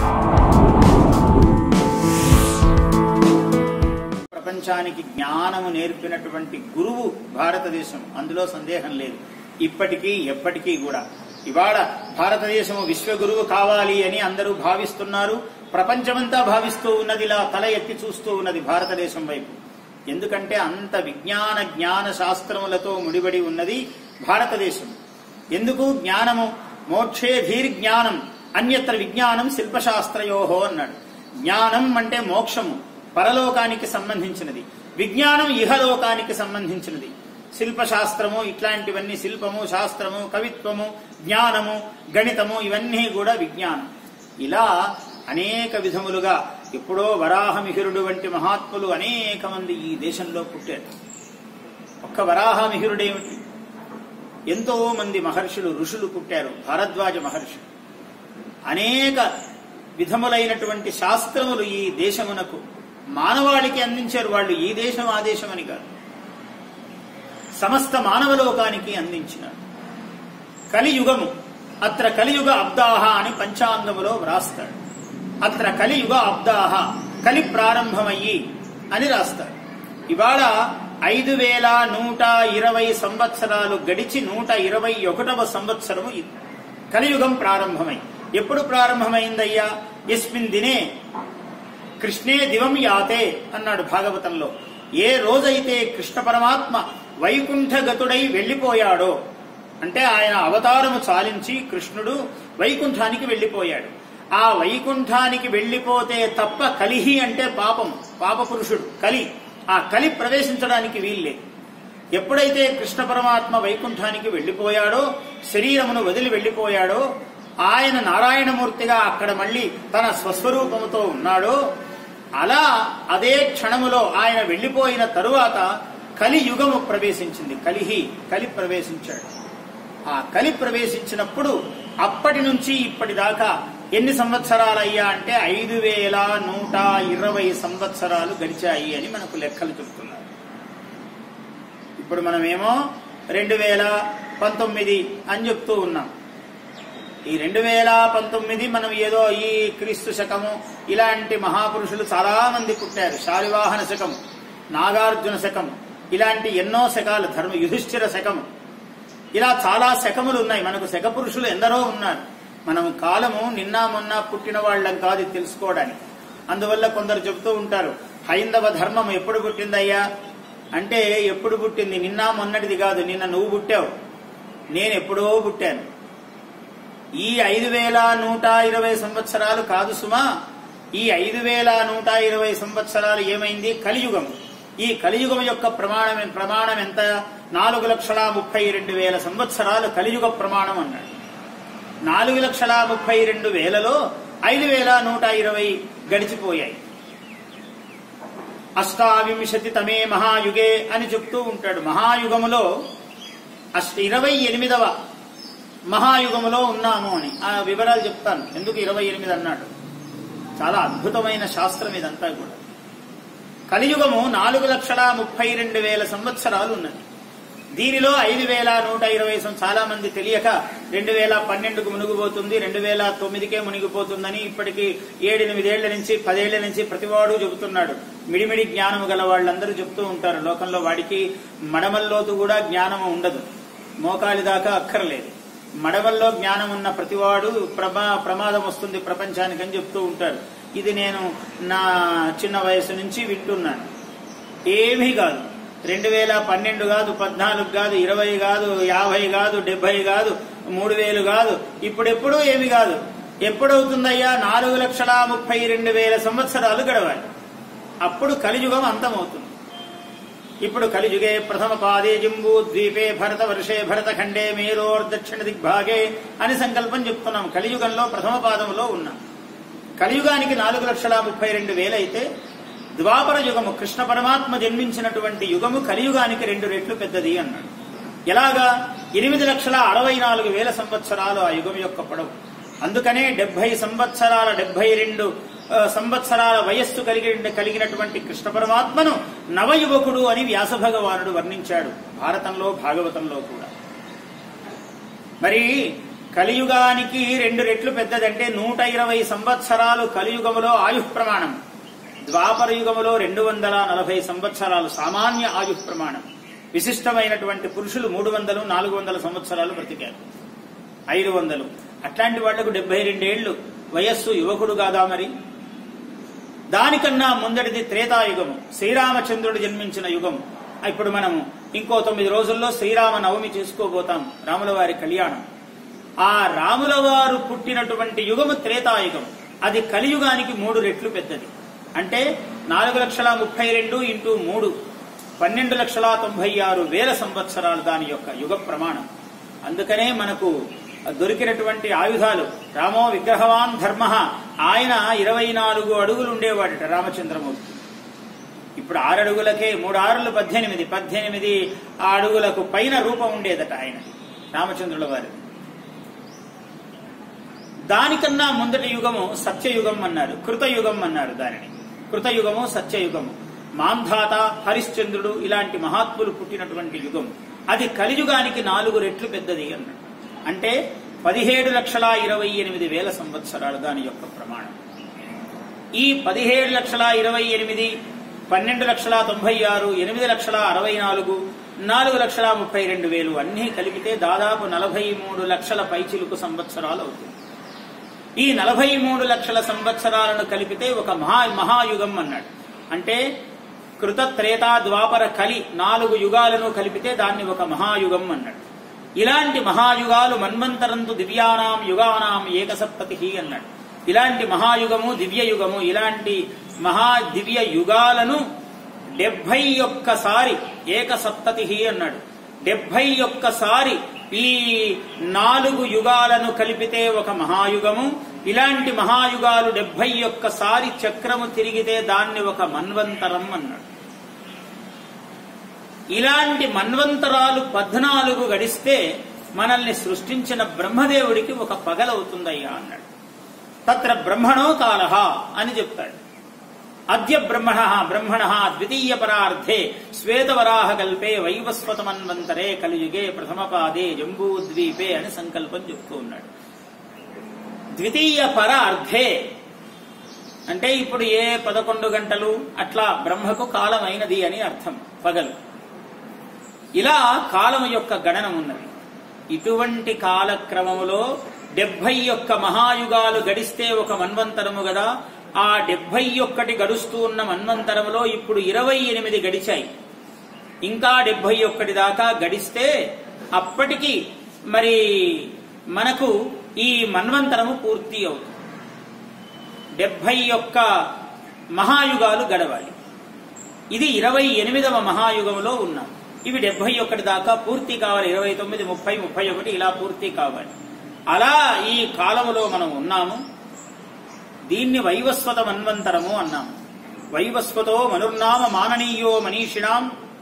ప్రపంచానికి జ్ఞానము నేర్పినటువంటి గురువు భారతదేశం అందులో సందేహం లేదు ఇప్పటికీ ఎప్పటికీ కూడా ఇవాళ భారతదేశం విశ్వగురువు కావాలి అని అందరూ భావిస్తున్నారు ప్రపంచమంతా భావిస్తూ ఉన్నది ఇలా తల ఎత్తి చూస్తూ ఉన్నది భారతదేశం వైపు ఎందుకంటే అంత విజ్ఞాన జ్ఞాన శాస్త్రములతో ముడిపడి ఉన్నది భారతదేశం ఎందుకు జ్ఞానము మోక్షే ధీర్ జ్ఞానం అన్యత్ర విజ్ఞానం శిల్పశాస్త్రయోహో అన్నాడు జ్ఞానం అంటే మోక్షము పరలోకానికి సంబంధించినది విజ్ఞానం ఇహలోకానికి సంబంధించినది శిల్పశాస్త్రము ఇట్లాంటివన్నీ శిల్పము శాస్త్రము కవిత్వము జ్ఞానము గణితము ఇవన్నీ కూడా విజ్ఞానం ఇలా అనేక విధములుగా ఎప్పుడో వరాహమిహిరుడు వంటి మహాత్ములు అనేక మంది ఈ దేశంలో పుట్టారు ఒక్క వరాహమిహిరుడేమిటి ఎంతో మంది మహర్షులు ఋషులు పుట్టారు భారద్వాజ మహర్షి అనేక విధములైనటువంటి శాస్త్రములు ఈ దేశమునకు మానవాళికి అందించారు వాళ్ళు ఈ దేశం ఆ దేశం అని కాదు సమస్త మానవలోకానికి అందించినారు కలియుగము అత్ర కలియుగ అబ్దాహ అని పంచాంగములో వ్రాస్తాడు అత్ర కలియుగ అబ్దాహ కలి ప్రారంభమయ్యి అని రాస్తాడు ఇవాళ ఐదు వేల నూట ఇరవై సంవత్సరాలు గడిచి నూట ఇరవై ఒకటవ సంవత్సరము ఇది కలియుగం ప్రారంభమై ఎప్పుడు ప్రారంభమైందయ్యా ఎస్మిన్ దినే కృష్ణే దివం యాతే అన్నాడు భాగవతంలో ఏ రోజైతే కృష్ణ పరమాత్మ వైకుంఠగతుడై వెళ్లిపోయాడో అంటే ఆయన అవతారము చాలించి కృష్ణుడు వైకుంఠానికి వెళ్లిపోయాడు ఆ వైకుంఠానికి వెళ్లిపోతే తప్ప కలిహి అంటే పాపం పాప పురుషుడు కలి ఆ కలి ప్రవేశించడానికి వీల్లేదు ఎప్పుడైతే కృష్ణ పరమాత్మ వైకుంఠానికి వెళ్లిపోయాడో శరీరమును వదిలి వెళ్లిపోయాడో ఆయన నారాయణమూర్తిగా అక్కడ మళ్ళీ తన స్వస్వరూపముతో ఉన్నాడో అలా అదే క్షణములో ఆయన వెళ్లిపోయిన తరువాత కలియుగము ప్రవేశించింది కలిహి కలి ప్రవేశించాడు ఆ కలి ప్రవేశించినప్పుడు అప్పటి నుంచి ఇప్పటిదాకా ఎన్ని సంవత్సరాలయ్యా అంటే ఐదు వేల నూట ఇరవై సంవత్సరాలు గడిచాయి అని మనకు లెక్కలు చెప్తున్నారు ఇప్పుడు మనమేమో రెండు వేల పంతొమ్మిది అని చెప్తూ ఉన్నాం ఈ రెండు వేల పంతొమ్మిది మనం ఏదో ఈ క్రీస్తు శకము ఇలాంటి మహాపురుషులు చాలా మంది పుట్టారు శాలివాహన శకము నాగార్జున శకము ఇలాంటి ఎన్నో శకాలు ధర్మ యుధిష్ఠిర శకము ఇలా చాలా శకములు ఉన్నాయి మనకు శక పురుషులు ఎందరో ఉన్నారు మనం కాలము నిన్న మొన్న పుట్టిన వాళ్ళం కాదు ఇది తెలుసుకోవడానికి అందువల్ల కొందరు చెబుతూ ఉంటారు హైందవ ధర్మం ఎప్పుడు పుట్టిందయ్యా అంటే ఎప్పుడు పుట్టింది నిన్న మొన్నటిది కాదు నిన్న నువ్వు పుట్టావు నేను ఎప్పుడో పుట్టాను ఈ ఐదు వేల నూట ఇరవై సంవత్సరాలు కాదు సుమా ఈ ఐదు వేల నూట ఇరవై సంవత్సరాలు ఏమైంది కలియుగం ఈ కలియుగం యొక్క ప్రమాణం ప్రమాణం ఎంత నాలుగు లక్షల ముప్పై రెండు వేల సంవత్సరాలు కలియుగ ప్రమాణం అన్నాడు నాలుగు లక్షల ముప్పై రెండు వేలలో ఐదు వేల నూట ఇరవై గడిచిపోయాయి అష్టావింశతి తమే మహాయుగే అని చెప్తూ ఉంటాడు మహాయుగములో అష్ట ఇరవై ఎనిమిదవ మహాయుగములో ఉన్నాము అని ఆ వివరాలు చెప్తాను ఎందుకు ఇరవై ఎనిమిది అన్నాడు చాలా అద్భుతమైన శాస్త్రం ఇదంతా కూడా కలియుగము నాలుగు లక్షల ముప్పై రెండు వేల సంవత్సరాలు ఉన్నది దీనిలో ఐదు వేల నూట ఇరవై సం- చాలా మంది తెలియక రెండు వేల పన్నెండుకు మునిగిపోతుంది రెండు వేల తొమ్మిదికే మునిగిపోతుందని ఇప్పటికి ఏడెనిమిదేళ్ల నుంచి పదేళ్ల నుంచి ప్రతివాడు చెబుతున్నాడు మిడిమిడి జ్ఞానము గల వాళ్ళందరూ చెప్తూ ఉంటారు లోకంలో వాడికి మడమల్లోతు కూడా జ్ఞానము ఉండదు మోకాలి దాకా అక్కర్లేదు మడవల్లో జ్ఞానం ఉన్న ప్రతివాడు ప్రమా ప్రమాదం వస్తుంది ప్రపంచానికి అని చెప్తూ ఉంటారు ఇది నేను నా చిన్న వయసు నుంచి వింటున్నాను ఏమీ కాదు రెండు వేల పన్నెండు కాదు పద్నాలుగు కాదు ఇరవై కాదు యాభై కాదు డెబ్బై కాదు మూడు వేలు కాదు ఇప్పుడెప్పుడూ ఏమి కాదు ఎప్పుడవుతుందయ్యా నాలుగు లక్షల ముప్పై రెండు వేల సంవత్సరాలు గడవాలి అప్పుడు కలియుగం అంతమవుతుంది ఇప్పుడు కలియుగే ప్రథమ పాదే జింబూ ద్వీపే భరత వర్షే భరత ఖండే మేరోర్ దక్షిణ దిగ్భాగే అని సంకల్పం చెప్తున్నాం కలియుగంలో ప్రథమ పాదంలో ఉన్నాం కలియుగానికి నాలుగు లక్షల ముప్పై రెండు వేలైతే ద్వాపర యుగము కృష్ణ పరమాత్మ జన్మించినటువంటి యుగము కలియుగానికి రెండు రెట్లు పెద్దది అన్నాడు ఎలాగా ఎనిమిది లక్షల అరవై నాలుగు వేల సంవత్సరాలు ఆ యుగం యొక్క పొడవు అందుకనే డెబ్బై సంవత్సరాల డెబ్బై రెండు ఆ, సంవత్సరాల వయస్సు కలిగి కలిగినటువంటి కృష్ణ పరమాత్మను నవయువకుడు అని వ్యాస భగవానుడు వర్ణించాడు భారతంలో భాగవతంలో కూడా మరి కలియుగానికి రెండు రెట్లు పెద్దదంటే నూట ఇరవై సంవత్సరాలు కలియుగములో ఆయుః ప్రమాణం ద్వాపర యుగములో రెండు వందల నలభై సంవత్సరాలు సామాన్య ఆయుః ప్రమాణం విశిష్టమైనటువంటి పురుషులు మూడు వందలు నాలుగు వందల సంవత్సరాలు బ్రతికారు ఐదు వందలు అట్లాంటి వాళ్లకు డెబ్బై రెండేళ్లు వయస్సు యువకుడు కాదా మరి దానికన్నా ముందటిది త్రేతాయుగము శ్రీరామచంద్రుడు జన్మించిన యుగం ఇప్పుడు మనము ఇంకో తొమ్మిది రోజుల్లో శ్రీరామ నవమి చేసుకోబోతాం రాముల వారి కళ్యాణం ఆ రాముల వారు పుట్టినటువంటి యుగము త్రేతాయుగం అది కలియుగానికి మూడు రెట్లు పెద్దది అంటే నాలుగు లక్షల ముప్పై రెండు ఇంటూ మూడు పన్నెండు లక్షల తొంభై ఆరు వేల సంవత్సరాలు దాని యొక్క యుగ ప్రమాణం అందుకనే మనకు దొరికినటువంటి ఆయుధాలు రామో విగ్రహవాన్ ధర్మ ఆయన ఇరవై నాలుగు అడుగులు ఉండేవాడట రామచంద్రమూర్తి ఇప్పుడు ఆరు అడుగులకే మూడు ఆరులు పద్దెనిమిది పద్దెనిమిది అడుగులకు పైన రూపం ఉండేదట ఆయన రామచంద్రుల వారి దానికన్నా ముందటి యుగము సత్యయుగం అన్నారు కృతయుగం అన్నారు దానిని కృతయుగము సత్యయుగము మాంధాత హరిశ్చంద్రుడు ఇలాంటి మహాత్ములు పుట్టినటువంటి యుగం అది కలియుగానికి నాలుగు రెట్లు పెద్దది అన్నాడు అంటే పదిహేడు లక్షల ఇరవై ఎనిమిది వేల సంవత్సరాలు దాని యొక్క ప్రమాణం ఈ పదిహేడు లక్షల ఇరవై ఎనిమిది పన్నెండు లక్షల తొంభై ఆరు ఎనిమిది లక్షల అరవై నాలుగు నాలుగు లక్షల ముప్పై రెండు వేలు అన్నీ కలిపితే దాదాపు నలభై మూడు లక్షల పైచిలుకు సంవత్సరాలు అవుతుంది ఈ నలభై మూడు లక్షల సంవత్సరాలను కలిపితే ఒక మహా మహాయుగం అన్నాడు అంటే కృత త్రేతా ద్వాపర కలి నాలుగు యుగాలను కలిపితే దాన్ని ఒక మహాయుగం అన్నాడు ఇలాంటి మహాయుగాలు మన్వంతరంతు దివ్యానాం యుగానాం ఏకసప్తతి అన్నాడు ఇలాంటి మహాయుగము దివ్య యుగము ఇలాంటి మహా దివ్య యుగాలను డెబ్బై ఒక్కసారి ఏకసప్తతి అన్నాడు డెబ్బై ఒక్కసారి ఈ నాలుగు యుగాలను కలిపితే ఒక మహాయుగము ఇలాంటి మహాయుగాలు డెబ్బై ఒక్కసారి చక్రము తిరిగితే దాన్ని ఒక మన్వంతరం అన్నాడు ఇలాంటి మన్వంతరాలు పద్నాలుగు గడిస్తే మనల్ని సృష్టించిన బ్రహ్మదేవుడికి ఒక పగలవుతుందయ్యా అన్నాడు తత్ర బ్రహ్మణో కాల అని చెప్తాడు అద్య బ్రహ్మణ బ్రహ్మణ ద్వితీయ పరార్థే శ్వేతవరాహ కల్పే వైవస్వతమన్వంతరే కలియుగే ప్రథమ పాదే జంబూద్వీపే అని సంకల్పం చెప్తూ ఉన్నాడు ద్వితీయ పర అర్థే అంటే ఇప్పుడు ఏ పదకొండు గంటలు అట్లా బ్రహ్మకు కాలమైనది అని అర్థం పగలు ఇలా కాలము యొక్క గణనం ఉన్నది ఇటువంటి కాలక్రమములో డెబ్బై ఒక్క మహాయుగాలు గడిస్తే ఒక మన్వంతరము గదా ఆ డెబ్బై ఒక్కటి గడుస్తూ ఉన్న మన్వంతరములో ఇప్పుడు ఇరవై ఎనిమిది గడిచాయి ఇంకా డెబ్బై ఒక్కటి దాకా గడిస్తే అప్పటికి మరి మనకు ఈ మన్వంతరము పూర్తి అవుతుంది డెబ్బై ఒక్క మహాయుగాలు గడవాలి ఇది ఇరవై ఎనిమిదవ మహాయుగంలో ఉన్నాం ఇవి డెబ్బై ఒకటి దాకా పూర్తి కావాలి ఇరవై తొమ్మిది ముప్పై ముప్పై ఒకటి ఇలా పూర్తి కావాలి అలా ఈ కాలములో మనం ఉన్నాము దీన్ని వైవస్వత మన్వంతరము అన్నాము వైవస్వతో మనుర్నామ మాననీయో మనీషిణాం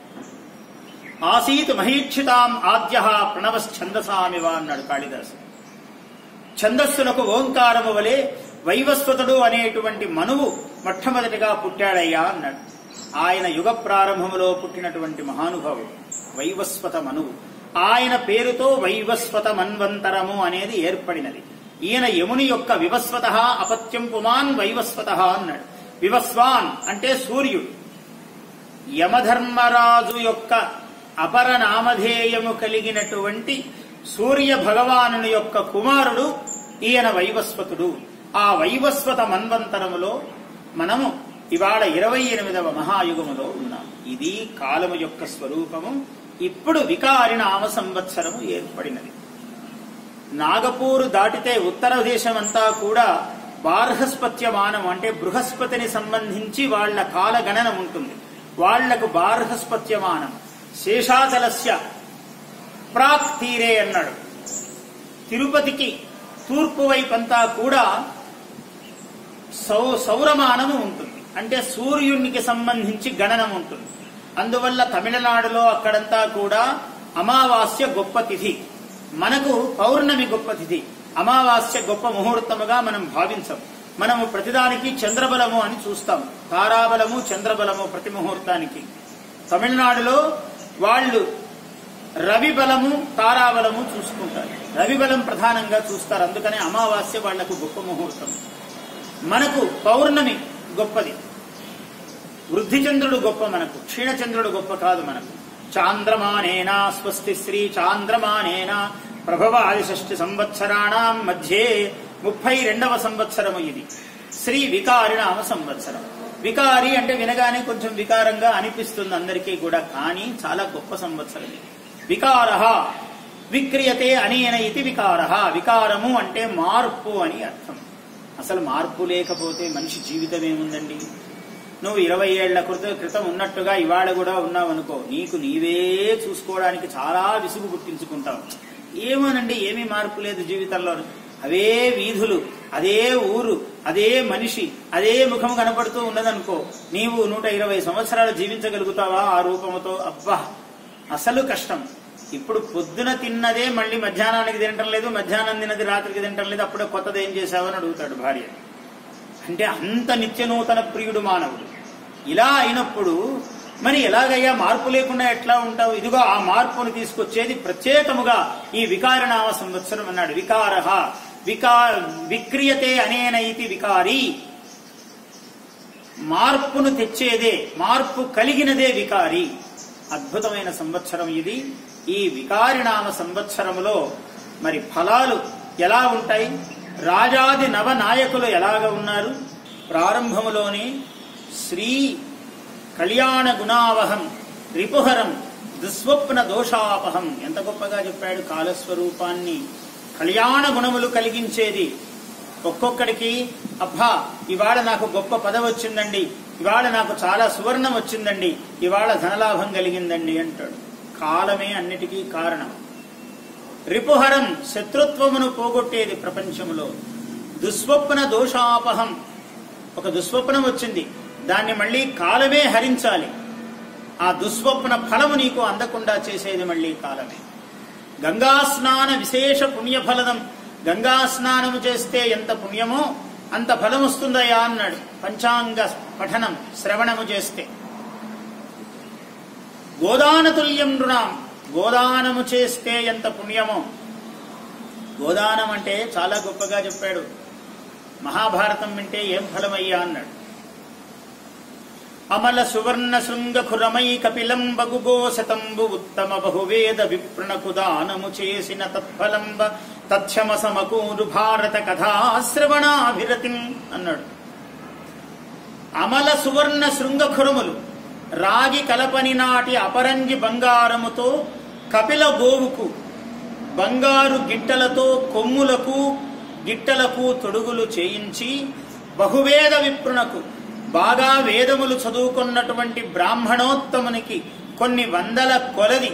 ఆసీత్ మహీక్షితాం ఆద్య ప్రణవశ్చందసామివ అన్నాడు కాళిదాసు ఛందస్సులకు ఓంకారము వలె వైవస్వతుడు అనేటువంటి మనువు మొట్టమొదటిగా పుట్టాడయ్యా అన్నాడు ఆయన యుగ ప్రారంభములో పుట్టినటువంటి మహానుభావుడు వైవస్వత మనువు ఆయన పేరుతో వైవస్వత మన్వంతరము అనేది ఏర్పడినది ఈయన యముని యొక్క వివస్వత అపత్యం పుమాన్ వైవస్వత అన్నాడు వివస్వాన్ అంటే సూర్యుడు యమధర్మరాజు యొక్క అపర నామధేయము కలిగినటువంటి సూర్య భగవానుని యొక్క కుమారుడు ఈయన వైవస్వతుడు ఆ వైవస్వత మన్వంతరములో మనము ఇవాళ ఇరవై ఎనిమిదవ మహాయుగములో ఉన్నాం ఇది కాలము యొక్క స్వరూపము ఇప్పుడు వికారి నామ సంవత్సరము ఏర్పడినది నాగపూరు దాటితే ఉత్తర దేశమంతా కూడా బార్హస్పత్యమానం అంటే బృహస్పతిని సంబంధించి వాళ్ల కాలగణనం ఉంటుంది వాళ్లకు బార్హస్పత్యమానం శేషాచలస్య ప్రాక్ తీరే అన్నాడు తిరుపతికి తూర్పు వైపంతా కూడా సౌ సౌరమానము ఉంటుంది అంటే సూర్యునికి సంబంధించి గణనం ఉంటుంది అందువల్ల తమిళనాడులో అక్కడంతా కూడా అమావాస్య గొప్ప తిథి మనకు పౌర్ణమి గొప్ప తిథి అమావాస్య గొప్ప ముహూర్తముగా మనం భావించం మనము ప్రతిదానికి చంద్రబలము అని చూస్తాం తారాబలము చంద్రబలము ప్రతి ముహూర్తానికి తమిళనాడులో వాళ్ళు రవి బలము తారాబలము చూసుకుంటారు రవి బలం ప్రధానంగా చూస్తారు అందుకనే అమావాస్య వాళ్లకు గొప్ప ముహూర్తం మనకు పౌర్ణమి గొప్పది వృద్ధి చంద్రుడు గొప్ప మనకు క్షీణచంద్రుడు గొప్ప కాదు మనకు చాంద్రమానేనా స్వస్తి శ్రీ చాంద్రమానేనా ప్రభవాది షష్టి సంవత్సరాణం మధ్యే ముప్పై రెండవ సంవత్సరము ఇది శ్రీ వికారినామ సంవత్సరం వికారి అంటే వినగానే కొంచెం వికారంగా అనిపిస్తుంది అందరికీ కూడా కానీ చాలా గొప్ప సంవత్సరం ఇది వికార విక్రియతే అనేన ఇది వికార వికారము అంటే మార్పు అని అర్థం అసలు మార్పు లేకపోతే మనిషి జీవితం ఏముందండి నువ్వు ఇరవై ఏళ్ల క్రితం క్రితం ఉన్నట్టుగా ఇవాళ కూడా ఉన్నావనుకో నీకు నీవే చూసుకోవడానికి చాలా విసుగు పుట్టించుకుంటావు ఏమోనండి ఏమీ మార్పు లేదు జీవితంలో అవే వీధులు అదే ఊరు అదే మనిషి అదే ముఖం కనపడుతూ ఉన్నదనుకో నీవు నూట ఇరవై సంవత్సరాలు జీవించగలుగుతావా ఆ రూపముతో అబ్బా అసలు కష్టం ఇప్పుడు పొద్దున తిన్నదే మళ్ళీ మధ్యాహ్నానికి తినటం లేదు మధ్యాహ్నం తిన్నది రాత్రికి తినటం లేదు అప్పుడే కొత్తది ఏం చేశావని అడుగుతాడు భార్య అంటే అంత నిత్య నూతన ప్రియుడు మానవుడు ఇలా అయినప్పుడు మరి ఎలాగయ్యా మార్పు లేకుండా ఎట్లా ఉంటావు ఇదిగో ఆ మార్పును తీసుకొచ్చేది ప్రత్యేకముగా ఈ వికారనామ సంవత్సరం అన్నాడు వికార వికా విక్రియతే అనేన ఇది వికారి మార్పును తెచ్చేదే మార్పు కలిగినదే వికారి అద్భుతమైన సంవత్సరం ఇది ఈ వికారినామ సంవత్సరములో మరి ఫలాలు ఎలా ఉంటాయి రాజాది నవనాయకులు ఎలాగ ఉన్నారు ప్రారంభములోనే శ్రీ కళ్యాణ గుణావహం రిపుహరం దుస్వప్న దోషాపహం ఎంత గొప్పగా చెప్పాడు కాలస్వరూపాన్ని కళ్యాణ గుణములు కలిగించేది ఒక్కొక్కడికి అబ్బా ఇవాళ నాకు గొప్ప పదవి వచ్చిందండి ఇవాళ నాకు చాలా సువర్ణం వచ్చిందండి ఇవాళ ధనలాభం కలిగిందండి అంటాడు కాలమే అన్నిటికీ కారణం రిపుహరం శత్రుత్వమును పోగొట్టేది ప్రపంచంలో దుస్వప్న దోషాపహం ఒక దుస్వప్నం వచ్చింది దాన్ని మళ్ళీ కాలమే హరించాలి ఆ దుస్వప్న ఫలము నీకు అందకుండా చేసేది మళ్ళీ కాలమే గంగా స్నాన విశేష పుణ్యఫలదం గంగా స్నానము చేస్తే ఎంత పుణ్యమో అంత ఫలం వస్తుందయా అన్నాడు పంచాంగ పఠనం శ్రవణము చేస్తే గోదానతుల్యం నృణాం గోదానము చేస్తే ఎంత పుణ్యమో గోదానం అంటే చాలా గొప్పగా చెప్పాడు మహాభారతం వింటే ఏం ఫలమయ్యా అన్నాడు అమల సువర్ణ శృంగ ఖురమై కపిలం బగుగో శతంబు ఉత్తమ బహువేద విప్రణకు దానము చేసిన తత్ఫలంబ తథ్యమ సమకూరు భారత కథాశ్రవణాభిరతిం అన్నాడు అమల సువర్ణ శృంగఖురములు రాగి కలపని నాటి అపరంజి బంగారముతో కపిల గోవుకు బంగారు గిట్టలతో కొమ్ములకు గిట్టలకు తొడుగులు చేయించి బహువేద విప్రునకు బాగా వేదములు చదువుకున్నటువంటి బ్రాహ్మణోత్తమునికి కొన్ని వందల కొలది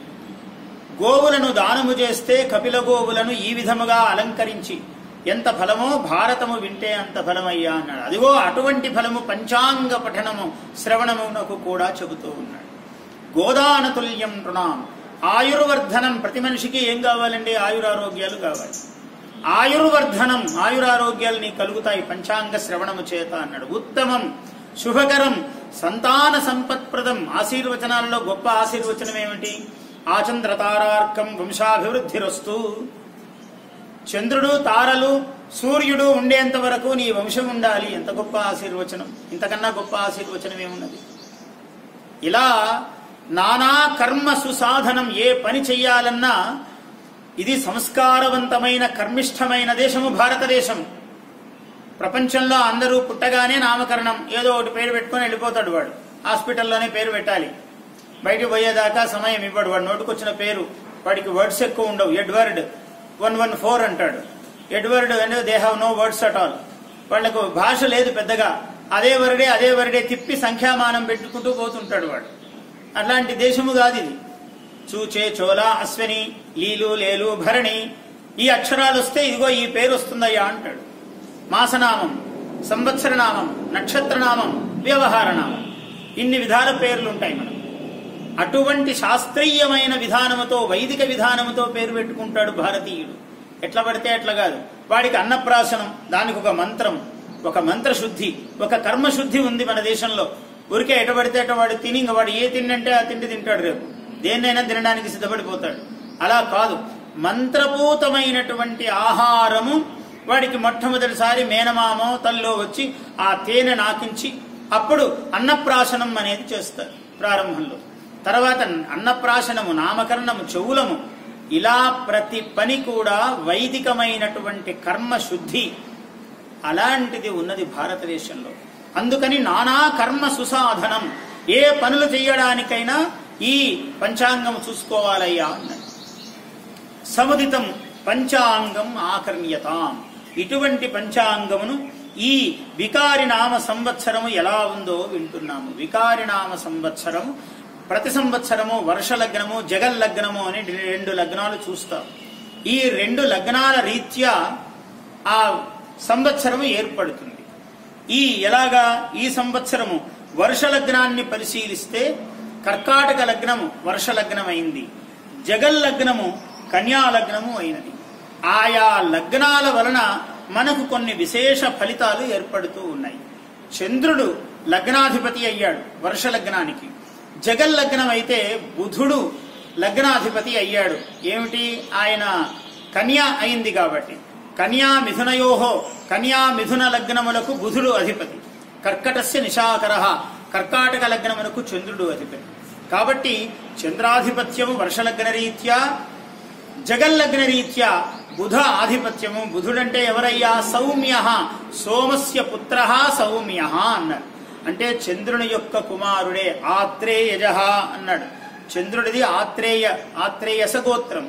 గోవులను దానము చేస్తే కపిల గోవులను ఈ విధముగా అలంకరించి ఎంత ఫలమో భారతము వింటే అంత ఫలమయ్యా అన్నాడు అదిగో అటువంటి ఫలము పంచాంగ పఠనము శ్రవణమునకు కూడా చెబుతూ ఉన్నాడు గోదానతుల్యం రుణాం ఆయుర్వర్ధనం ప్రతి మనిషికి ఏం కావాలండి ఆయురారోగ్యాలు కావాలి ఆయుర్వర్ధనం ఆయురారోగ్యాలు నీకు కలుగుతాయి పంచాంగ శ్రవణము చేత అన్నాడు ఉత్తమం శుభకరం సంతాన సంపత్ప్రదం ఆశీర్వచనాల్లో గొప్ప ఆశీర్వచనం ఏమిటి ఆచంద్ర తారార్కం వంశాభివృద్ధిరస్తు చంద్రుడు తారలు సూర్యుడు ఉండేంత వరకు నీ వంశం ఉండాలి ఎంత గొప్ప ఆశీర్వచనం ఇంతకన్నా గొప్ప ఆశీర్వచనం ఏమున్నది ఇలా నానా కర్మ సుసాధనం ఏ పని చెయ్యాలన్నా ఇది సంస్కారవంతమైన కర్మిష్టమైన దేశము భారతదేశం ప్రపంచంలో అందరూ పుట్టగానే నామకరణం ఏదో ఒకటి పేరు పెట్టుకొని వెళ్ళిపోతాడు వాడు హాస్పిటల్లోనే పేరు పెట్టాలి బయటికి పోయేదాకా సమయం ఇవ్వడు వాడు నోటుకొచ్చిన పేరు వాడికి వర్డ్స్ ఎక్కువ ఉండవు ఎడ్వర్డ్ వన్ వన్ ఫోర్ అంటాడు ఎడ్వర్డ్ అంటే they have no words at all వాళ్లకు భాష లేదు పెద్దగా అదే వరడే అదే వరడే తిప్పి సంఖ్యామానం పెట్టుకుంటూ పోతుంటాడు వాడు అట్లాంటి దేశము కాదు ఇది చూచే చోళ అశ్వని లీలు లేలు భరణి ఈ అక్షరాలు వస్తే ఇదిగో ఈ పేరు వస్తుందయ్యా అంటాడు మాసనామం సంవత్సరనామం నక్షత్రనామం వ్యవహారనామం ఇన్ని విధాల పేర్లు ఉంటాయి మనం అటువంటి శాస్త్రీయమైన విధానముతో వైదిక విధానముతో పేరు పెట్టుకుంటాడు భారతీయుడు ఎట్లా పడితే అట్లా కాదు వాడికి అన్నప్రాసనం దానికి ఒక మంత్రం ఒక మంత్రశుద్ధి ఒక కర్మశుద్ధి ఉంది మన దేశంలో ఊరికే ఎట పడితే అట వాడు తిని ఇంక వాడు ఏ తిండి అంటే ఆ తిండి తింటాడు రేపు దేన్నైనా తినడానికి సిద్ధపడిపోతాడు అలా కాదు మంత్రపూతమైనటువంటి ఆహారము వాడికి మొట్టమొదటిసారి మేనమామో తల్లో వచ్చి ఆ తేనె నాకించి అప్పుడు అన్నప్రాశనం అనేది చేస్తారు ప్రారంభంలో తర్వాత అన్నప్రాశనము నామకరణము చెవులము ఇలా ప్రతి పని కూడా వైదికమైనటువంటి కర్మ శుద్ధి అలాంటిది ఉన్నది భారతదేశంలో అందుకని నానా కర్మ సుసాధనం ఏ పనులు చేయడానికైనా ఈ పంచాంగం చూసుకోవాలయ్యా అన్నది సముదితం పంచాంగం ఆకర్ణ్యతాం ఇటువంటి పంచాంగమును ఈ వికారి నామ సంవత్సరము ఎలా ఉందో వింటున్నాము వికారి నామ సంవత్సరము ప్రతి సంవత్సరము వర్ష లగ్నము జగల్ లగ్నము అని రెండు లగ్నాలు చూస్తాం ఈ రెండు లగ్నాల రీత్యా ఆ సంవత్సరము ఏర్పడుతుంది ఈ ఎలాగా ఈ సంవత్సరము వర్ష లగ్నాన్ని పరిశీలిస్తే కర్కాటక లగ్నము వర్ష లగ్నమైంది జగల్ లగ్నము కన్యా లగ్నము అయినది ఆయా లగ్నాల వలన మనకు కొన్ని విశేష ఫలితాలు ఏర్పడుతూ ఉన్నాయి చంద్రుడు లగ్నాధిపతి అయ్యాడు వర్ష లగ్నానికి జగల్ లగ్నం అయితే బుధుడు లగ్నాధిపతి అయ్యాడు ఏమిటి ఆయన కన్యా అయింది కాబట్టి కన్యా మిథునయోహో కన్యా మిథున లగ్నములకు బుధుడు అధిపతి కర్కటస్య నిశాకర కర్కాటక లగ్నములకు చంద్రుడు అధిపతి కాబట్టి చంద్రాధిపత్యము వర్షలగ్న రీత్యా జగల్లగ్న రీత్యా బుధ ఆధిపత్యము బుధుడంటే ఎవరయ్యా సౌమ్య సోమస్య పుత్ర సౌమ్య అన్నాడు అంటే చంద్రుని యొక్క కుమారుడే ఆత్రేయజ అన్నాడు చంద్రుడిది ఆత్రేయ ఆత్రేయస గోత్రం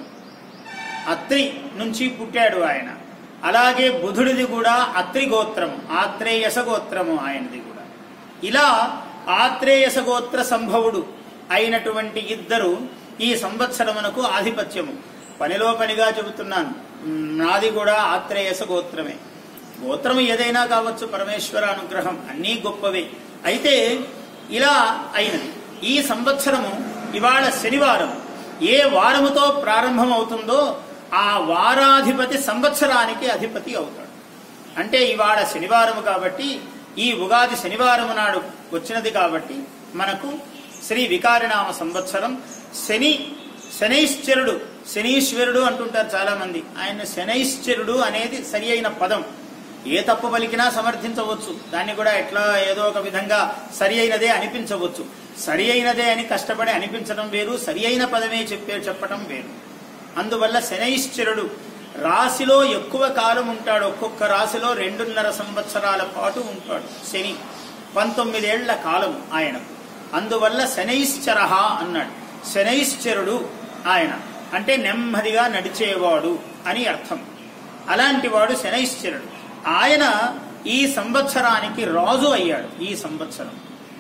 అత్రి నుంచి పుట్టాడు ఆయన అలాగే బుధుడిది కూడా అత్రి గోత్రము ఆత్రేయస గోత్రము ఆయనది కూడా ఇలా ఆత్రేయస గోత్ర సంభవుడు అయినటువంటి ఇద్దరు ఈ సంవత్సరమునకు ఆధిపత్యము పనిలో పనిగా చెబుతున్నాను నాది కూడా ఆత్రేయస గోత్రమే గోత్రము ఏదైనా కావచ్చు పరమేశ్వర అనుగ్రహం అన్నీ గొప్పవే అయితే ఇలా అయినది ఈ సంవత్సరము ఇవాళ శనివారం ఏ వారముతో ప్రారంభమవుతుందో ఆ వారాధిపతి సంవత్సరానికి అధిపతి అవుతాడు అంటే ఇవాళ శనివారము కాబట్టి ఈ ఉగాది శనివారం నాడు వచ్చినది కాబట్టి మనకు శ్రీ వికారినామ సంవత్సరం శని శనైశ్చరుడు శనీశ్వరుడు అంటుంటారు చాలా మంది ఆయన శనైశ్చరుడు అనేది సరి అయిన పదం ఏ తప్పు పలికినా సమర్థించవచ్చు దాన్ని కూడా ఎట్లా ఏదో ఒక విధంగా సరి అయినదే అనిపించవచ్చు సరి అయినదే అని కష్టపడి అనిపించడం వేరు సరి అయిన పదమే చెప్పే చెప్పటం వేరు అందువల్ల శనైశ్చరుడు రాశిలో ఎక్కువ కాలం ఉంటాడు ఒక్కొక్క రాశిలో రెండున్నర సంవత్సరాల పాటు ఉంటాడు శని పంతొమ్మిదేళ్ల కాలం ఆయనకు అందువల్ల శనైశ్చర అన్నాడు శనైశ్చరుడు ఆయన అంటే నెమ్మదిగా నడిచేవాడు అని అర్థం అలాంటి వాడు శనైశ్చరుడు ఆయన ఈ సంవత్సరానికి రాజు అయ్యాడు ఈ సంవత్సరం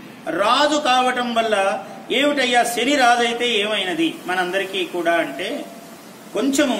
రాజు కావటం వల్ల ఏమిటయ్యా శని రాజైతే ఏమైనది మనందరికీ కూడా అంటే కొంచెము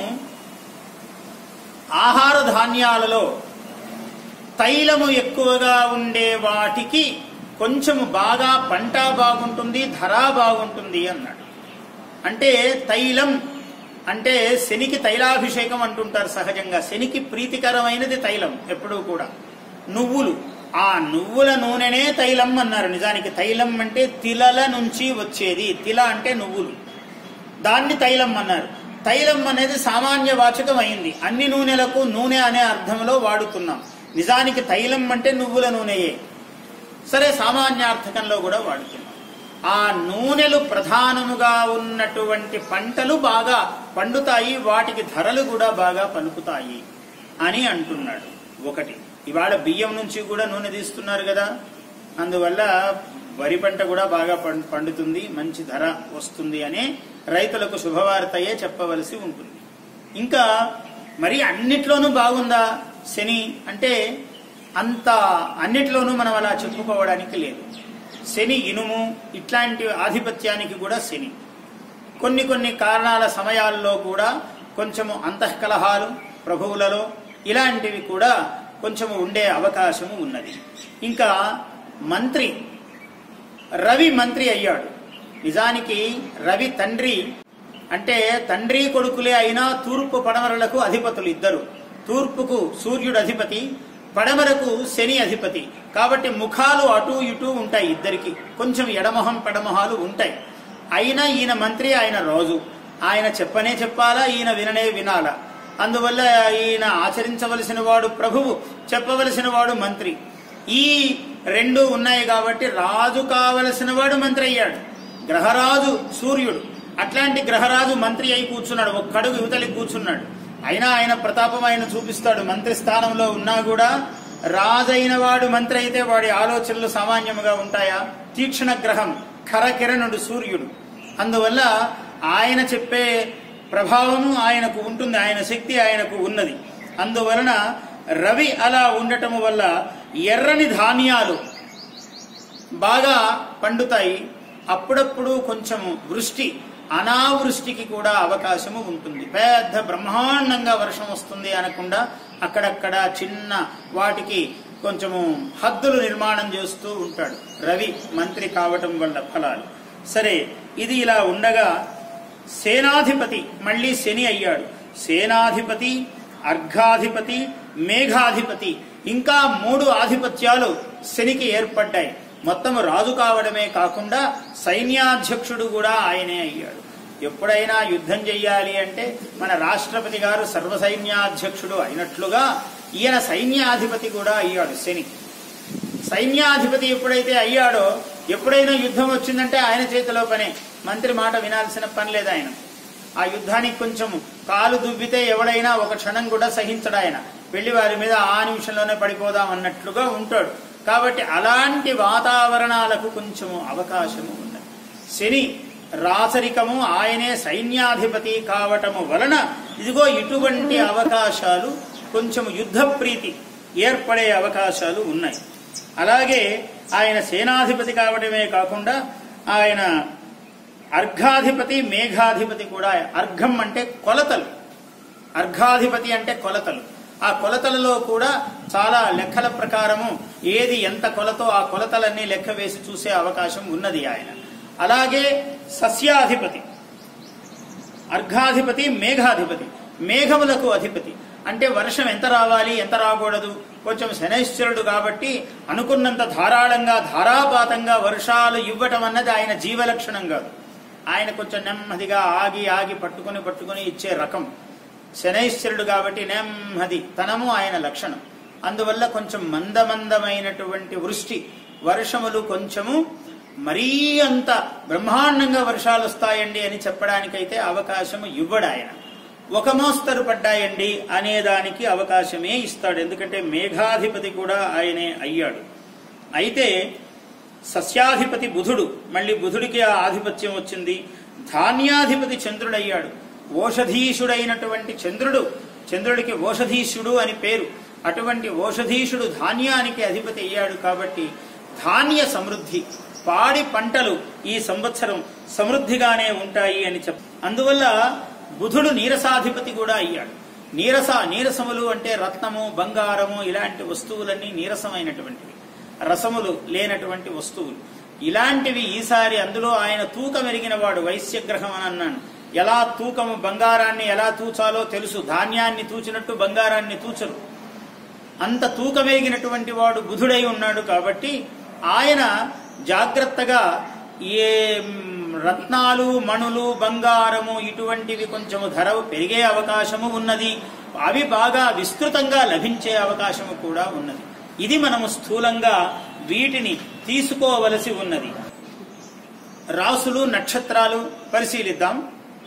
ఆహార ధాన్యాలలో తైలము ఎక్కువగా ఉండే వాటికి కొంచెము బాగా పంట బాగుంటుంది ధర బాగుంటుంది అన్నాడు అంటే తైలం అంటే శనికి తైలాభిషేకం అంటుంటారు సహజంగా శనికి ప్రీతికరమైనది తైలం ఎప్పుడూ కూడా నువ్వులు ఆ నువ్వుల నూనెనే తైలం అన్నారు నిజానికి తైలం అంటే తిలల నుంచి వచ్చేది తిల అంటే నువ్వులు దాన్ని తైలం అన్నారు తైలం అనేది సామాన్య వాచకం అయింది అన్ని నూనెలకు నూనె అనే అర్థంలో వాడుతున్నాం నిజానికి తైలం అంటే నువ్వుల నూనెయే సరే సామాన్యార్థకంలో కూడా వాడుతున్నాం ఆ నూనెలు ప్రధానముగా ఉన్నటువంటి పంటలు బాగా పండుతాయి వాటికి ధరలు కూడా బాగా పలుకుతాయి అని అంటున్నాడు ఒకటి ఇవాళ బియ్యం నుంచి కూడా నూనె తీస్తున్నారు కదా అందువల్ల వరి పంట కూడా బాగా పం- పండుతుంది మంచి ధర వస్తుంది అనే రైతులకు శుభవార్తయే చెప్పవలసి ఉంటుంది ఇంకా మరి అన్నిట్లోనూ బాగుందా శని అంటే అంత అన్నిట్లోనూ మనం అలా చెప్పుకోవడానికి లేదు శని ఇనుము ఇట్లాంటి ఆధిపత్యానికి కూడా శని కొన్ని కొన్ని కారణాల సమయాల్లో కూడా కొంచెము అంతఃకలహాలు ప్రభువులలో ఇలాంటివి కూడా కొంచెము ఉండే అవకాశము ఉన్నది ఇంకా మంత్రి రవి మంత్రి అయ్యాడు నిజానికి రవి తండ్రి అంటే తండ్రి కొడుకులే అయినా తూర్పు పడమరలకు అధిపతులు ఇద్దరు తూర్పుకు సూర్యుడు అధిపతి పడమరకు శని అధిపతి కాబట్టి ముఖాలు అటు ఇటు ఉంటాయి ఇద్దరికి కొంచెం ఎడమొహం పెడమొహాలు ఉంటాయి అయినా ఈయన మంత్రి ఆయన రోజు ఆయన చెప్పనే చెప్పాలా ఈయన విననే వినాలా అందువల్ల ఈయన ఆచరించవలసిన వాడు ప్రభువు చెప్పవలసిన వాడు మంత్రి ఈ రెండు ఉన్నాయి కాబట్టి రాజు కావలసిన వాడు మంత్రి అయ్యాడు గ్రహరాజు సూర్యుడు అట్లాంటి గ్రహరాజు మంత్రి అయి కూర్చున్నాడు ఒక్కడుగు యువతలి కూర్చున్నాడు అయినా ఆయన ప్రతాపం ఆయన చూపిస్తాడు మంత్రి స్థానంలో ఉన్నా కూడా రాజైన వాడు మంత్రి అయితే వాడి ఆలోచనలు సామాన్యముగా ఉంటాయా తీక్షణ గ్రహం ఖరకిరణుడు సూర్యుడు అందువల్ల ఆయన చెప్పే ప్రభావము ఆయనకు ఉంటుంది ఆయన శక్తి ఆయనకు ఉన్నది అందువలన రవి అలా ఉండటము వల్ల ఎర్రని ధాన్యాలు బాగా పండుతాయి అప్పుడప్పుడు కొంచెము వృష్టి అనావృష్టికి కూడా అవకాశము ఉంటుంది పెద్ద బ్రహ్మాండంగా వర్షం వస్తుంది అనకుండా అక్కడక్కడ చిన్న వాటికి కొంచెము హద్దులు నిర్మాణం చేస్తూ ఉంటాడు రవి మంత్రి కావటం వల్ల ఫలాలు సరే ఇది ఇలా ఉండగా సేనాధిపతి మళ్ళీ శని అయ్యాడు సేనాధిపతి అర్ఘాధిపతి మేఘాధిపతి ఇంకా మూడు ఆధిపత్యాలు శనికి ఏర్పడ్డాయి మొత్తం రాజు కావడమే కాకుండా సైన్యాధ్యక్షుడు కూడా ఆయనే అయ్యాడు ఎప్పుడైనా యుద్ధం చెయ్యాలి అంటే మన రాష్ట్రపతి గారు సర్వసైన్యాధ్యక్షుడు అయినట్లుగా ఈయన సైన్యాధిపతి కూడా అయ్యాడు శని సైన్యాధిపతి ఎప్పుడైతే అయ్యాడో ఎప్పుడైనా యుద్ధం వచ్చిందంటే ఆయన చేతిలో పనే మంత్రి మాట వినాల్సిన పని లేదు ఆయన ఆ యుద్ధానికి కొంచెం కాలు దువ్వితే ఎవడైనా ఒక క్షణం కూడా సహించడు ఆయన వెళ్లి వారి మీద ఆ నిమిషంలోనే పడిపోదాం అన్నట్లుగా ఉంటాడు కాబట్టి అలాంటి వాతావరణాలకు కొంచెము అవకాశము ఉన్నది శని రాచరికము ఆయనే సైన్యాధిపతి కావటము వలన ఇదిగో ఇటువంటి అవకాశాలు కొంచెం యుద్ధ ప్రీతి ఏర్పడే అవకాశాలు ఉన్నాయి అలాగే ఆయన సేనాధిపతి కావడమే కాకుండా ఆయన అర్ఘాధిపతి మేఘాధిపతి కూడా అర్ఘం అంటే కొలతలు అర్ఘాధిపతి అంటే కొలతలు ఆ కొలతలలో కూడా చాలా లెక్కల ప్రకారము ఏది ఎంత కొలతో ఆ కొలతలన్నీ లెక్క వేసి చూసే అవకాశం ఉన్నది ఆయన అలాగే సస్యాధిపతి అర్ఘాధిపతి మేఘాధిపతి మేఘములకు అధిపతి అంటే వర్షం ఎంత రావాలి ఎంత రాకూడదు కొంచెం శనైశ్వరుడు కాబట్టి అనుకున్నంత ధారాళంగా ధారాపాతంగా వర్షాలు ఇవ్వటం అన్నది ఆయన జీవలక్షణం కాదు ఆయన కొంచెం నెమ్మదిగా ఆగి ఆగి పట్టుకుని పట్టుకుని ఇచ్చే రకం శనైశ్వరుడు కాబట్టి నెమ్మది తనము ఆయన లక్షణం అందువల్ల కొంచెం మందమందమైనటువంటి వృష్టి వర్షములు కొంచెము మరీ అంత బ్రహ్మాండంగా వర్షాలు వస్తాయండి అని చెప్పడానికైతే అవకాశము ఇవ్వడు ఆయన ఒక మోస్తరు పడ్డాయండి అనేదానికి అవకాశమే ఇస్తాడు ఎందుకంటే మేఘాధిపతి కూడా ఆయనే అయ్యాడు అయితే సస్యాధిపతి బుధుడు మళ్ళీ బుధుడికి ఆ ఆధిపత్యం వచ్చింది ధాన్యాధిపతి చంద్రుడయ్యాడు ఓషధీషుడైనటువంటి చంద్రుడు చంద్రుడికి ఓషధీషుడు అని పేరు అటువంటి ఓషధీషుడు ధాన్యానికి అధిపతి అయ్యాడు కాబట్టి ధాన్య సమృద్ధి పాడి పంటలు ఈ సంవత్సరం సమృద్ధిగానే ఉంటాయి అని చెప్ అందువల్ల బుధుడు నీరసాధిపతి కూడా అయ్యాడు నీరస నీరసములు అంటే రత్నము బంగారము ఇలాంటి వస్తువులన్నీ నీరసమైనటువంటివి రసములు లేనటువంటి వస్తువులు ఇలాంటివి ఈసారి అందులో ఆయన తూకం ఎరిగిన వాడు వైశ్యగ్రహం అని అన్నాను ఎలా తూకము బంగారాన్ని ఎలా తూచాలో తెలుసు ధాన్యాన్ని తూచినట్టు బంగారాన్ని తూచరు అంత తూకమేగినటువంటి వాడు బుధుడై ఉన్నాడు కాబట్టి ఆయన జాగ్రత్తగా ఏ మ్, రత్నాలు మణులు బంగారము ఇటువంటివి కొంచెము ధర పెరిగే అవకాశము ఉన్నది అవి బాగా విస్తృతంగా లభించే అవకాశము కూడా ఉన్నది ఇది మనము స్థూలంగా వీటిని తీసుకోవలసి ఉన్నది రాసులు నక్షత్రాలు పరిశీలిద్దాం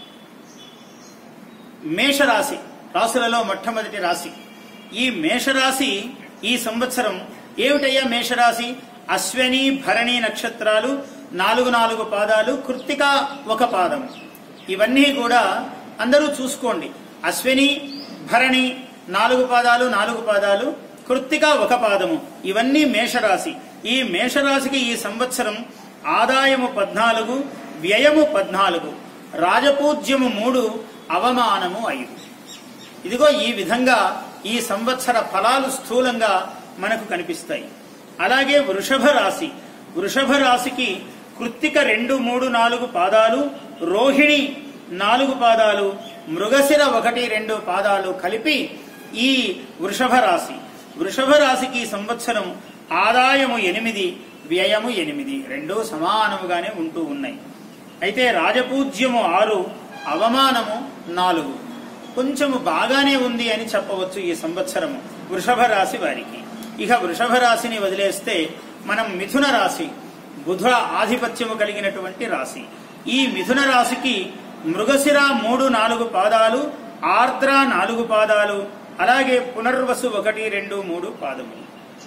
మేషరాశి రాసులలో మొట్టమొదటి రాశి ఈ మేషరాశి ఈ సంవత్సరం ఏమిటయ్యా మేషరాశి అశ్వని భరణి నక్షత్రాలు నాలుగు నాలుగు పాదాలు కృత్తిక ఒక పాదం ఇవన్నీ కూడా అందరూ చూసుకోండి అశ్విని భరణి నాలుగు పాదాలు నాలుగు పాదాలు కృత్తిక ఒక పాదము ఇవన్నీ మేషరాశి ఈ మేషరాశికి ఈ సంవత్సరం ఆదాయము పద్నాలుగు వ్యయము పద్నాలుగు రాజపూజ్యము మూడు అవమానము ఐదు ఇదిగో ఈ విధంగా ఈ సంవత్సర ఫలాలు స్థూలంగా మనకు కనిపిస్తాయి అలాగే వృషభ రాశి వృషభ రాశికి కృత్తిక రెండు మూడు నాలుగు పాదాలు రోహిణి నాలుగు పాదాలు మృగశిర ఒకటి రెండు పాదాలు కలిపి ఈ వృషభ రాశి వృషభ రాశికి ఈ సంవత్సరం ఆదాయము ఎనిమిది వ్యయము ఎనిమిది రెండూ సమానముగానే ఉంటూ ఉన్నాయి అయితే రాజపూజ్యము ఆరు అవమానము నాలుగు కొంచెము బాగానే ఉంది అని చెప్పవచ్చు ఈ సంవత్సరము వృషభ రాశి వారికి ఇక వృషభ రాశిని వదిలేస్తే మనం మిథున రాశి బుధ ఆధిపత్యము కలిగినటువంటి రాశి ఈ మిథున రాశికి మృగశిర మూడు నాలుగు పాదాలు ఆర్ద్ర నాలుగు పాదాలు అలాగే పునర్వసు ఒకటి రెండు మూడు పాదములు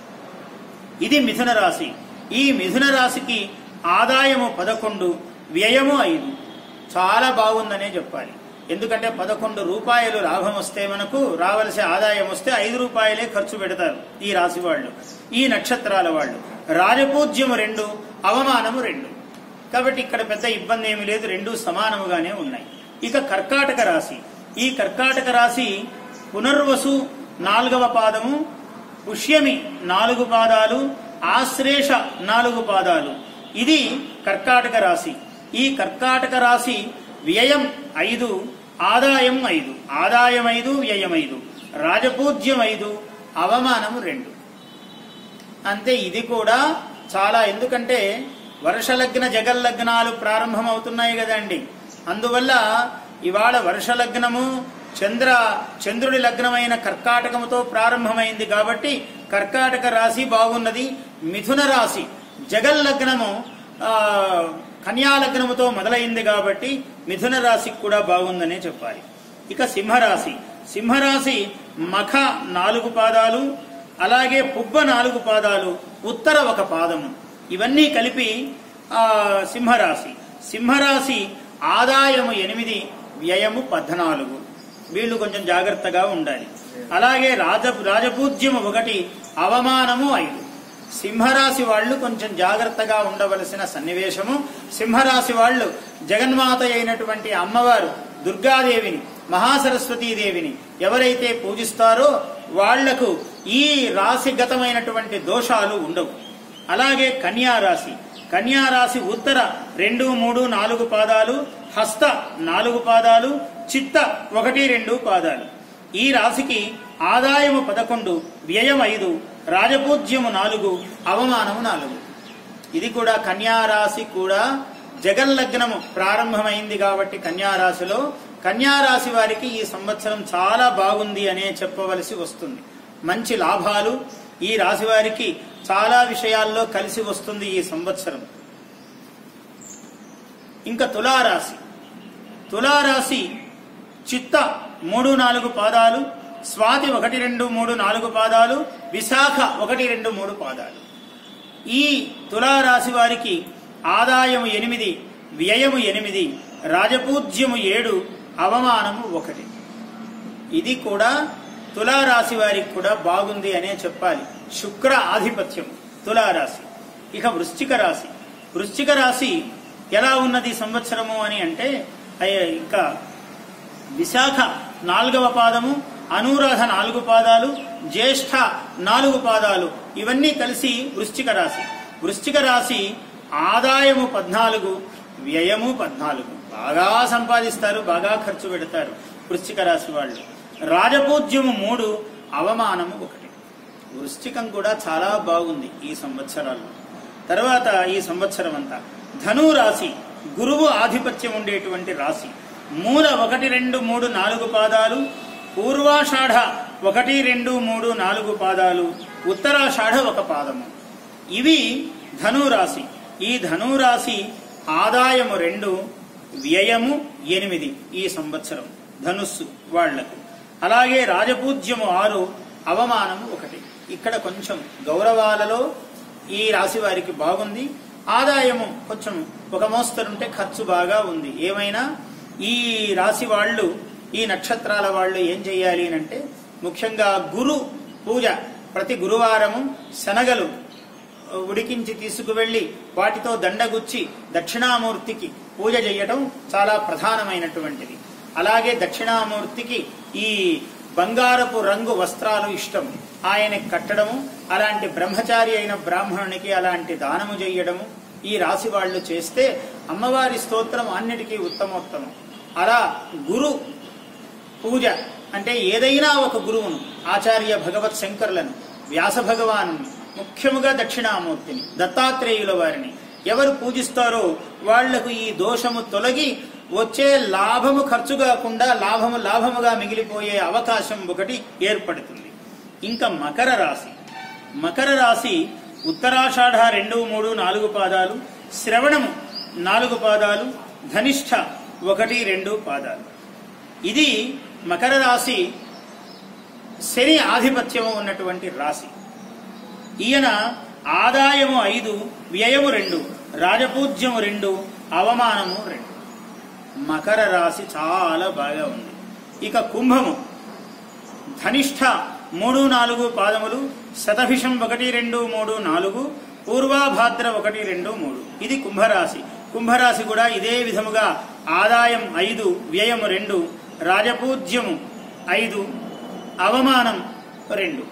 ఇది మిథున రాశి ఈ మిథున రాశికి ఆదాయము పదకొండు వ్యయము ఐదు చాలా బాగుందనే చెప్పాలి ఎందుకంటే పదకొండు రూపాయలు లాభం వస్తే మనకు రావలసిన ఆదాయం వస్తే ఐదు రూపాయలే ఖర్చు పెడతారు ఈ రాశి వాళ్ళు ఈ నక్షత్రాల వాళ్ళు రాజపూజ్యము రెండు అవమానము రెండు కాబట్టి ఇక్కడ పెద్ద ఇబ్బంది ఏమీ లేదు రెండు సమానముగానే ఉన్నాయి ఇక కర్కాటక రాశి ఈ కర్కాటక రాశి పునర్వసు నాలుగవ పాదము పుష్యమి నాలుగు పాదాలు ఆశ్లేష నాలుగు పాదాలు ఇది కర్కాటక రాశి ఈ కర్కాటక రాశి వ్యయం ఐదు ఆదాయం ఐదు ఆదాయం ఐదు వ్యయం ఐదు రాజపూజ్యం ఐదు అవమానం రెండు అంతే ఇది కూడా చాలా ఎందుకంటే వర్షలగ్న జగల్లగ్నాలు ప్రారంభమవుతున్నాయి కదండి అందువల్ల ఇవాళ వర్షలగ్నము చంద్ర చంద్రుడి లగ్నమైన కర్కాటకముతో ప్రారంభమైంది కాబట్టి కర్కాటక రాశి బాగున్నది మిథున రాశి జగల్లగ్నము ఆ, కన్యా లగ్నముతో మొదలైంది కాబట్టి మిథున రాశికి కూడా బాగుందనే చెప్పాలి ఇక సింహరాశి సింహరాశి మఖ నాలుగు పాదాలు అలాగే పుబ్బ నాలుగు పాదాలు ఉత్తర ఒక పాదము ఇవన్నీ కలిపి ఆ సింహరాశి సింహరాశి ఆదాయము ఎనిమిది వ్యయము పద్నాలుగు వీళ్ళు కొంచెం జాగ్రత్తగా ఉండాలి అలాగే రాజ రాజపూజ్యము ఒకటి అవమానము ఐదు సింహరాశి వాళ్ళు కొంచెం జాగ్రత్తగా ఉండవలసిన సన్నివేశము సింహరాశి వాళ్ళు జగన్మాత అయినటువంటి అమ్మవారు దుర్గాదేవిని మహాసరస్వతీదేవిని ఎవరైతే పూజిస్తారో వాళ్లకు ఈ రాశిగతమైనటువంటి దోషాలు ఉండవు అలాగే కన్యా రాశి కన్యా రాశి ఉత్తర రెండు మూడు నాలుగు పాదాలు హస్త నాలుగు పాదాలు చిత్త ఒకటి రెండు పాదాలు ఈ రాశికి ఆదాయము పదకొండు వ్యయం ఐదు రాజపూజ్యము నాలుగు అవమానము నాలుగు ఇది కూడా కన్యా రాశి కూడా జగల్లగ్నము ప్రారంభమైంది కాబట్టి కన్యా రాశిలో కన్యా రాశి వారికి ఈ సంవత్సరం చాలా బాగుంది అనే చెప్పవలసి వస్తుంది మంచి లాభాలు ఈ రాశి వారికి చాలా విషయాల్లో కలిసి వస్తుంది ఈ సంవత్సరం ఇంకా తులారాశి తులారాశి చిత్త మూడు నాలుగు పాదాలు స్వాతి ఒకటి రెండు మూడు నాలుగు పాదాలు విశాఖ ఒకటి రెండు మూడు పాదాలు ఈ తులారాశి వారికి ఆదాయము ఎనిమిది వ్యయము ఎనిమిది రాజపూజ్యము ఏడు అవమానము ఒకటి ఇది కూడా తులారాశి వారికి కూడా బాగుంది అనే చెప్పాలి శుక్ర ఆధిపత్యం తులారాశి ఇక వృశ్చిక రాశి వృశ్చిక రాశి ఎలా ఉన్నది సంవత్సరము అని అంటే అయ్య- ఇంకా విశాఖ నాలుగవ పాదము అనురాధ నాలుగు పాదాలు జ్యేష్ఠ నాలుగు పాదాలు ఇవన్నీ కలిసి వృశ్చిక రాశి వృశ్చిక రాశి ఆదాయము పద్నాలుగు వ్యయము పద్నాలుగు బాగా సంపాదిస్తారు బాగా ఖర్చు పెడతారు వృశ్చిక రాశి వాళ్ళు రాజపూజ్యము మూడు అవమానము ఒకటి వృశ్చికం కూడా చాలా బాగుంది ఈ సంవత్సరాల్లో తర్వాత ఈ సంవత్సరం అంతా ధను రాశి గురువు ఆధిపత్యం ఉండేటువంటి రాశి మూల ఒకటి రెండు మూడు నాలుగు పాదాలు పూర్వాషాఢ ఒకటి రెండు మూడు నాలుగు పాదాలు ఉత్తరాషాఢ ఒక పాదము ఇవి ధనురాశి ఈ ధనురాశి ఆదాయము రెండు వ్యయము ఎనిమిది ఈ సంవత్సరం ధనుస్సు వాళ్లకు అలాగే రాజపూజ్యము ఆరు అవమానము ఒకటి ఇక్కడ కొంచెం గౌరవాలలో ఈ రాశి వారికి బాగుంది ఆదాయము కొంచెం ఒక మోస్తరుంటే ఖర్చు బాగా ఉంది ఏమైనా ఈ రాశి వాళ్ళు ఈ నక్షత్రాల వాళ్ళు ఏం చేయాలి అంటే ముఖ్యంగా గురు పూజ ప్రతి గురువారము శనగలు ఉడికించి తీసుకువెళ్లి వాటితో దండగుచ్చి దక్షిణామూర్తికి పూజ చేయటం చాలా ప్రధానమైనటువంటిది అలాగే దక్షిణామూర్తికి ఈ బంగారపు రంగు వస్త్రాలు ఇష్టం ఆయన కట్టడము అలాంటి బ్రహ్మచారి అయిన బ్రాహ్మణునికి అలాంటి దానము చేయడము ఈ రాశి వాళ్ళు చేస్తే అమ్మవారి స్తోత్రం అన్నిటికీ ఉత్తమోత్తమం అలా గురు పూజ అంటే ఏదైనా ఒక గురువును ఆచార్య భగవత్ శంకరులను వ్యాస భగవాను ముఖ్యముగా దక్షిణామూర్తిని దత్తాత్రేయుల వారిని ఎవరు పూజిస్తారో వాళ్లకు ఈ దోషము తొలగి వచ్చే లాభము ఖర్చు కాకుండా లాభము లాభముగా మిగిలిపోయే అవకాశం ఒకటి ఏర్పడుతుంది ఇంకా మకర రాశి మకర రాశి ఉత్తరాషాఢ రెండు మూడు నాలుగు పాదాలు శ్రవణము నాలుగు పాదాలు ధనిష్ఠ ఒకటి రెండు పాదాలు ఇది మకర రాశి శని ఆధిపత్యము ఉన్నటువంటి రాశి ఈయన ఆదాయము ఐదు వ్యయము రెండు రాజపూజ్యము రెండు అవమానము రెండు మకర రాశి చాలా బాగా ఉంది ఇక కుంభము ధనిష్ఠ మూడు నాలుగు పాదములు శతభిషం ఒకటి రెండు మూడు నాలుగు పూర్వాభాద్ర ఒకటి రెండు మూడు ఇది కుంభరాశి కుంభరాశి కూడా ఇదే విధముగా ఆదాయం ఐదు వ్యయము రెండు రాజపూజ్యము ఐదు అవమానం రెండు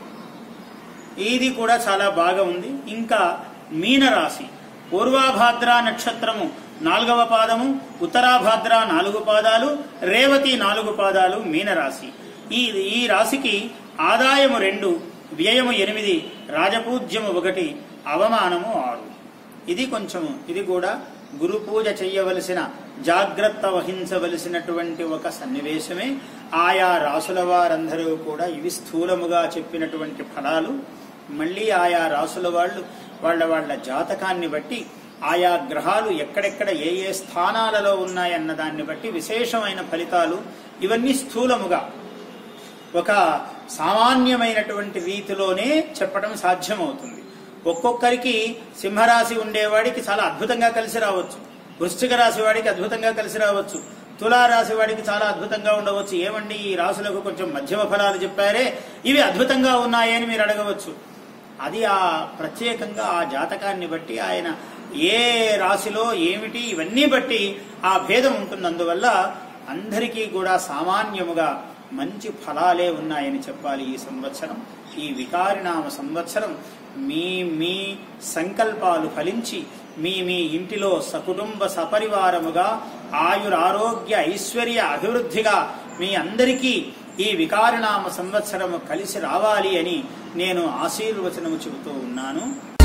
ఇది కూడా చాలా బాగా ఉంది ఇంకా మీనరాశి పూర్వాభాద్ర నక్షత్రము నాలుగవ పాదము ఉత్తరాభాద్ర నాలుగు పాదాలు రేవతి నాలుగు పాదాలు మీనరాశి ఈ ఈ రాశికి ఆదాయము రెండు వ్యయము ఎనిమిది రాజపూజ్యము ఒకటి అవమానము ఆరు ఇది కొంచెము ఇది కూడా గురు పూజ చెయ్యవలసిన జాగ్రత్త వహించవలసినటువంటి ఒక సన్నివేశమే ఆయా రాసుల వారందరూ కూడా ఇవి స్థూలముగా చెప్పినటువంటి ఫలాలు మళ్ళీ ఆయా రాసుల వాళ్ళు వాళ్ళ వాళ్ళ జాతకాన్ని బట్టి ఆయా గ్రహాలు ఎక్కడెక్కడ ఏ ఏ స్థానాలలో ఉన్నాయన్న దాన్ని బట్టి విశేషమైన ఫలితాలు ఇవన్నీ స్థూలముగా ఒక సామాన్యమైనటువంటి రీతిలోనే చెప్పడం సాధ్యమవుతుంది ఒక్కొక్కరికి సింహరాశి ఉండేవాడికి చాలా అద్భుతంగా కలిసి రావచ్చు వృశ్చిక రాశి వాడికి అద్భుతంగా కలిసి రావచ్చు తులారాశి వాడికి చాలా అద్భుతంగా ఉండవచ్చు ఏమండి ఈ రాశులకు కొంచెం మధ్యమ ఫలాలు చెప్పారే ఇవి అద్భుతంగా ఉన్నాయని మీరు అడగవచ్చు అది ఆ ప్రత్యేకంగా ఆ జాతకాన్ని బట్టి ఆయన ఏ రాశిలో ఏమిటి ఇవన్నీ బట్టి ఆ భేదం ఉంటుంది అందువల్ల అందరికీ కూడా సామాన్యముగా మంచి ఫలాలే ఉన్నాయని చెప్పాలి ఈ సంవత్సరం ఈ వికారినామ సంవత్సరం మీ మీ సంకల్పాలు ఫలించి మీ మీ ఇంటిలో సకుటుంబ సపరివారముగా ఆయురారోగ్య ఐశ్వర్య అభివృద్ధిగా మీ అందరికీ ఈ వికారినామ సంవత్సరము కలిసి రావాలి అని నేను ఆశీర్వచనము చెబుతూ ఉన్నాను